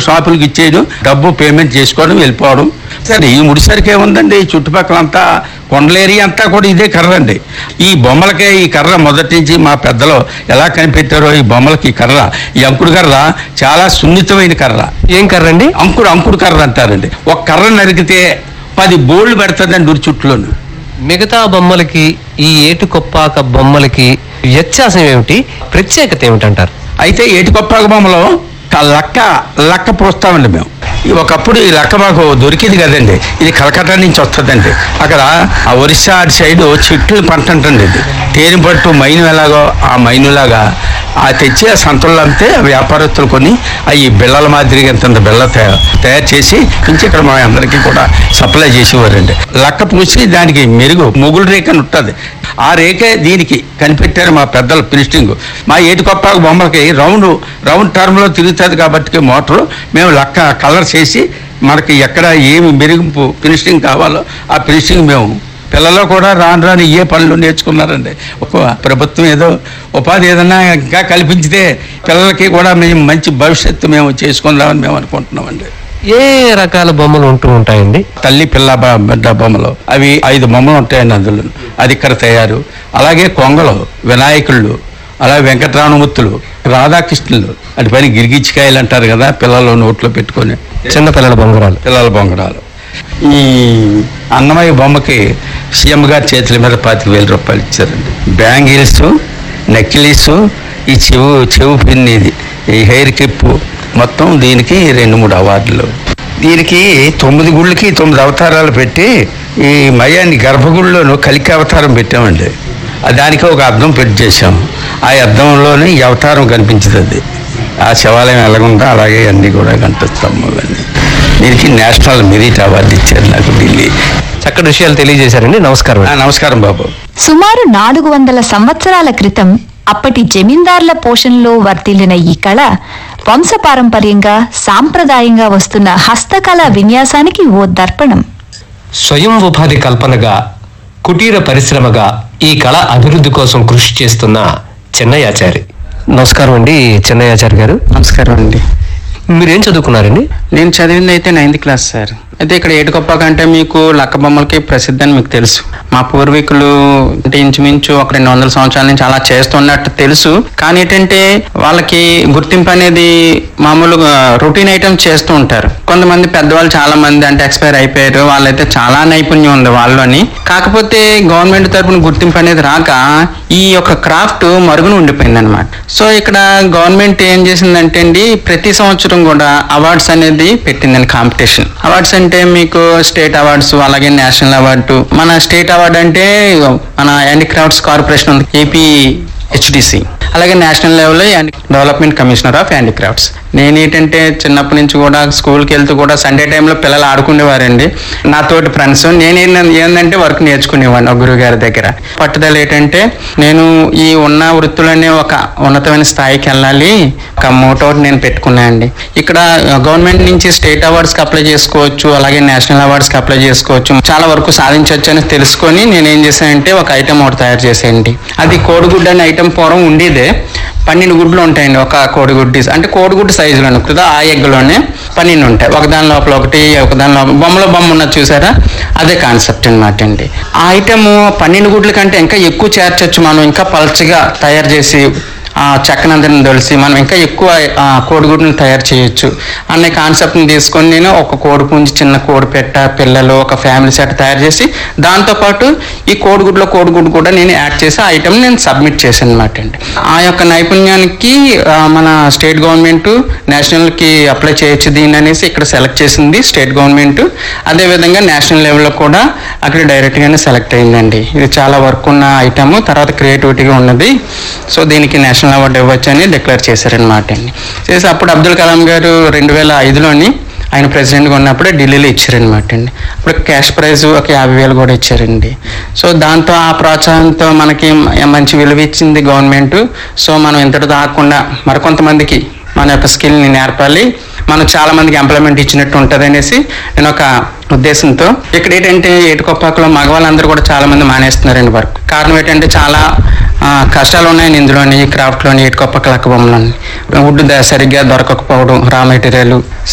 షాపులకి ఇచ్చేయడం డబ్బు పేమెంట్ చేసుకోవడం వెళ్ళిపోవడం సరే ఈ ముడిసరికి ఏముందండి ఈ చుట్టుపక్కల అంతా కొండల ఏరియా అంతా కూడా ఇదే కర్ర అండి ఈ బొమ్మలకే ఈ కర్ర మొదటి నుంచి మా పెద్దలు ఎలా కనిపెట్టారో ఈ బొమ్మలకి ఈ కర్ర ఈ అంకుడు కర్ర చాలా సున్నితమైన కర్ర ఏం కర్రండి అంకుడు అంకుడు కర్ర అంటారండి ఒక కర్ర నరికితే పది బోళ్ళు పెడుతుందండి ఉరి చుట్టులోను మిగతా బొమ్మలకి ఈ ఏటు కొప్పాక బొమ్మలకి వ్యత్యాసం ఏమిటి ప్రత్యేకత ఏమిటంటారు అయితే ఏటికొప్పాక బొమ్మలో క- లక్క లక్క పోస్తామండి మేము ఈ ఒకప్పుడు ఈ లక్క మాకు దొరికింది కదండి ఇది కలకత్తా నుంచి వస్తుందండి అక్కడ ఆ ఒరిస్సా అటు సైడ్ చెట్లు పంట ఉంటుంది ఇది తేనె పట్టు మైను ఎలాగో ఆ మైనులాగా ఆ తెచ్చి ఆ సంతల్లో అమ్మితే వ్యాపారస్తులు కొని అవి బిళ్ళల మాదిరిగా ఇంత బిళ్ళ తయా- తయారు చేసి నుంచి ఇక్కడ మా అందరికీ కూడా సప్లై చేసేవారండి లక్క పూసి దానికి మెరుగు ముగులు రేఖ అని ఉంటుంది ఆ రేఖే దీనికి కనిపెట్టారు మా పెద్దల ఫినిషింగ్ మా ఏటికొప్పాకు బొమ్మలకి రౌండ్ రౌండ్ టర్మ్లో తిరుగుతుంది కాబట్టి మోటారు మేము లక్క కలర్ చేసి మనకి ఎక్కడ ఏమి మెరుగుపు ఫినిషింగ్ కావాలో ఆ ఫినిషింగ్ మేము పిల్లలు కూడా రాను రాను ఏ పనులు నేర్చుకున్నారండి ఒక ప్రభుత్వం ఏదో ఉపాధి ఏదన్నా ఇంకా కల్పించితే పిల్లలకి కూడా మేము మంచి భవిష్యత్తు మేము చేసుకుందామని మేము అనుకుంటున్నామండి ఏ రకాల బొమ్మలు ఉంటూ ఉంటాయండి తల్లి పిల్ల బ- బిడ్డ బొమ్మలు అవి ఐదు బొమ్మలు ఉంటాయండి అందులో అది ఇక్కడ తయారు అలాగే కొంగలు వినాయకుళ్ళు అలాగే వెంకటరామమూర్తులు రాధాకృష్ణులు అటు పైన గిరిగిచ్చికాయలు అంటారు కదా పిల్లలు నోట్లో పెట్టుకొని చిన్న పిల్లల బొంగరాలు పిల్లల బొంగడాలు ఈ అన్నమయ్య బొమ్మకి సీఎం గారి చేతుల మీద పాతిక వేల రూపాయలు ఇచ్చారండి బ్యాంగిల్స్ నెక్లెస్ ఈ చెవు చెవు పిన్ ఇది ఈ హెయిర్ క్లిప్ మొత్తం దీనికి రెండు మూడు అవార్డులు దీనికి తొమ్మిది గుళ్ళకి తొమ్మిది అవతారాలు పెట్టి ఈ మయాన్ని గర్భగుడిలోను కలికి అవతారం పెట్టామండి ఆ దానికి ఒక అర్థం పెట్టి చేసాం ఆ అర్థంలోనే ఈ అవతారం కనిపించుతుంది ఆ శివాలయం ఎలాగుందో అలాగే అన్నీ కూడా కనిపిస్తాము ఇవన్నీ దీనికి నేషనల్ మెరిట్ అవార్డు ఇచ్చారు నాకు ఢిల్లీ చక్కటి విషయాలు తెలియజేశారండి నమస్కారం ఆ, నమస్కారం బాబు సుమారు నాలుగు వందల సంవత్సరాల క్రితం అప్పటి జమీందార్ల పోషణలో వర్తిల్లిన ఈ కళ వంశపారంపర్యంగా సాంప్రదాయంగా వస్తున్న హస్తకళ విన్యాసానికి ఓ దర్పణం స్వయం ఉపాధి కల్పనగా కుటీర పరిశ్రమగా ఈ కళ అభివృద్ధి కోసం కృషి చేస్తున్న చెన్నయాచారి నమస్కారం అండి చెన్నయాచారి గారు నమస్కారం అండి మీరేం చదువుకున్నారండి నేను చదివింది అయితే నైన్త్ క్లాస్ సార్ అయితే ఇక్కడ ఏటుకొప్ప కంటే మీకు లక్క బొమ్మలకి ప్రసిద్ధి అని మీకు తెలుసు మా పూర్వీకులు అంటే ఇంచుమించు ఒక రెండు వందల సంవత్సరాల నుంచి అలా చేస్తున్నట్టు తెలుసు కానీ ఏంటంటే వాళ్ళకి గుర్తింపు అనేది మామూలుగా రొటీన్ ఐటమ్ చేస్తూ ఉంటారు కొంతమంది పెద్దవాళ్ళు చాలా మంది అంటే ఎక్స్పైర్ అయిపోయారు వాళ్ళైతే చాలా నైపుణ్యం ఉంది వాళ్ళని కాకపోతే గవర్నమెంట్ తరపున గుర్తింపు అనేది రాక ఈ యొక్క క్రాఫ్ట్ మరుగున ఉండిపోయింది అనమాట సో ఇక్కడ గవర్నమెంట్ ఏం చేసిందంటే అండి ప్రతి సంవత్సరం కూడా అవార్డ్స్ అనేది పెట్టిందండి కాంపిటీషన్ అవార్డ్స్ అంటే మీకు స్టేట్ అవార్డ్స్ అలాగే నేషనల్ అవార్డు మన స్టేట్ అవార్డు అంటే మన హ్యాండిక్రాఫ్ట్స్ కార్పొరేషన్ ఉంది ఏపీ హెచ్డిసి అలాగే నేషనల్ లెవెల్లో డెవలప్మెంట్ కమిషనర్ ఆఫ్ హ్యాండిక్రాఫ్ట్స్ నేను ఏంటంటే చిన్నప్పటి నుంచి కూడా స్కూల్కి వెళ్తూ కూడా సండే టైంలో పిల్లలు ఆడుకునేవారండి నాతోటి ఫ్రెండ్స్ నేను ఏంటంటే- ఏంటంటే వర్క్ నేర్చుకునేవాడిని ఒక గురువు గారి దగ్గర పట్టుదల ఏంటంటే నేను ఈ ఉన్న వృత్తులనే ఒక ఉన్నతమైన స్థాయికి వెళ్ళాలి ఒక మోటో నేను పెట్టుకున్నా అండి ఇక్కడ గవర్నమెంట్ నుంచి స్టేట్ అవార్డ్స్కి అప్లై చేసుకోవచ్చు అలాగే నేషనల్ అవార్డ్స్కి అప్లై చేసుకోవచ్చు చాలా వరకు సాధించవచ్చు అని తెలుసుకొని నేను ఏం చేశానంటే ఒక ఐటమ్ ఒకటి తయారు చేసేయండి అది కోడిగుడ్డు అనే ఐటమ్ పూర్వం ఉండేదే పన్నెండు గుడ్లు ఉంటాయండి ఒక కోడిగుడ్డి అంటే కోడిగుడ్డు సైజులో కదా ఆ ఎగ్లోనే పన్నెండు ఉంటాయి ఒకదాని లోపల ఒకటి ఒకదాని లోపల బొమ్మలో బొమ్మ ఉన్నది చూసారా అదే కాన్సెప్ట్ అనమాట అండి ఆ ఐటమ్ పన్నెండు గుడ్ల కంటే ఇంకా ఎక్కువ చేర్చొచ్చు మనం ఇంకా పల్చగా తయారు చేసి ఆ చెక్కనందరిని తెలిసి మనం ఇంకా ఎక్కువ ఆ, కోడిగుడ్డుని తయారు చేయొచ్చు అనే కాన్సెప్ట్ని తీసుకొని నేను ఒక కోడి పుంజి చిన్న కోడి పెట్ట పిల్లలు ఒక ఫ్యామిలీ సెట్ తయారు చేసి దాంతోపాటు ఈ కోడిగుడ్లో కోడిగుడ్డు కూడా నేను యాడ్ చేసి ఆ ఐటమ్ నేను సబ్మిట్ చేశాను అనమాట అండి ఆ యొక్క నైపుణ్యానికి ఆ, మన స్టేట్ గవర్నమెంట్ నేషనల్కి అప్లై చేయొచ్చు దీన్ని అనేసి ఇక్కడ సెలెక్ట్ చేసింది స్టేట్ గవర్నమెంట్ అదేవిధంగా నేషనల్ లెవెల్లో కూడా అక్కడ డైరెక్ట్గానే సెలెక్ట్ అయిందండి ఇది చాలా వర్క్ ఉన్న ఐటమ్ తర్వాత క్రియేటివిటీగా ఉన్నది సో దీనికి నేషనల్ అవార్డు ఇవ్వచ్చు అని డిక్లేర్ చేశారనమాట అండి చేసి అప్పుడు అబ్దుల్ కలాం గారు రెండు వేల ఐదులోని ఆయన ప్రెసిడెంట్గా ఉన్నప్పుడే ఢిల్లీలో ఇచ్చారనమాట అండి అప్పుడు క్యాష్ ప్రైజ్ ఒక యాభై వేలు కూడా ఇచ్చారండి సో దాంతో ఆ ప్రోత్సాహంతో మనకి మ- మంచి విలువ ఇచ్చింది గవర్నమెంట్ సో మనం ఇంతటితో ఆగకుండా మరికొంతమందికి మన యొక్క స్కిల్ని నేర్పాలి మనం చాలా మందికి ఎంప్లాయ్మెంట్ ఇచ్చినట్టు ఉంటుంది అనేసి నేను ఒక ఉద్దేశంతో ఇక్కడ ఏంటంటే ఏటుకొప్పాకలో మగవాళ్ళందరూ కూడా చాలా మంది మానేస్తున్నారండి వర్క్ కారణం ఏంటంటే చాలా ఆ, కష్టాలు ఉన్నాయండి ఇందులోని ఈ క్రాఫ్ట్లోని ఏటుకొప్పక లక్క బొమ్మలోని వుడ్ ద- సరిగ్గా దొరకకపోవడం రా మెటీరియల్